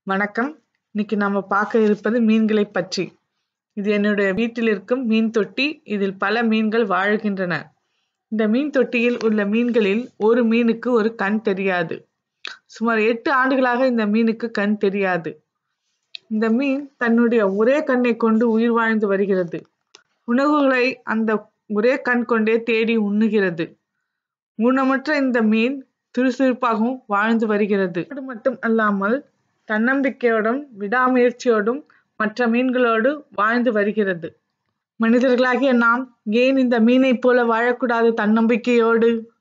வணக்கம் இன்னைக்கு நம்ம பார்க்க இருப்பது மீன்களை பற்றி இது என்னுடைய வீட்டில் இருக்கும் மீன் தொட்டி இதில் பல மீன்கள் வாழ்கின்றன இந்த மீன் தொட்டியில் உள்ள மீன்களில் ஒரு மீனுக்கு ஒரு கண் தெரியாது சுமார் எட்டு ஆண்டுகளாக இந்த மீனுக்கு கண் தெரியாது இந்த மீன் தன்னுடைய ஒரே கண்ணை கொண்டு உயிர் வாழ்ந்து வருகிறது உணவுகளை அந்த ஒரே கண் கொண்டே தேடி உண்ணுகிறது ஊனமற்ற இந்த மீன் சுறுசுறுப்பாகவும் வாழ்ந்து வருகிறது அது மட்டும் அல்லாமல் தன்னம்பிக்கையோடும் விடாமுயற்சியோடும் மற்ற மீன்களோடு வாழ்ந்து வருகிறது மனிதர்களாகிய நாம் ஏன் இந்த மீனைப் போல வாழக்கூடாது தன்னம்பிக்கையோடு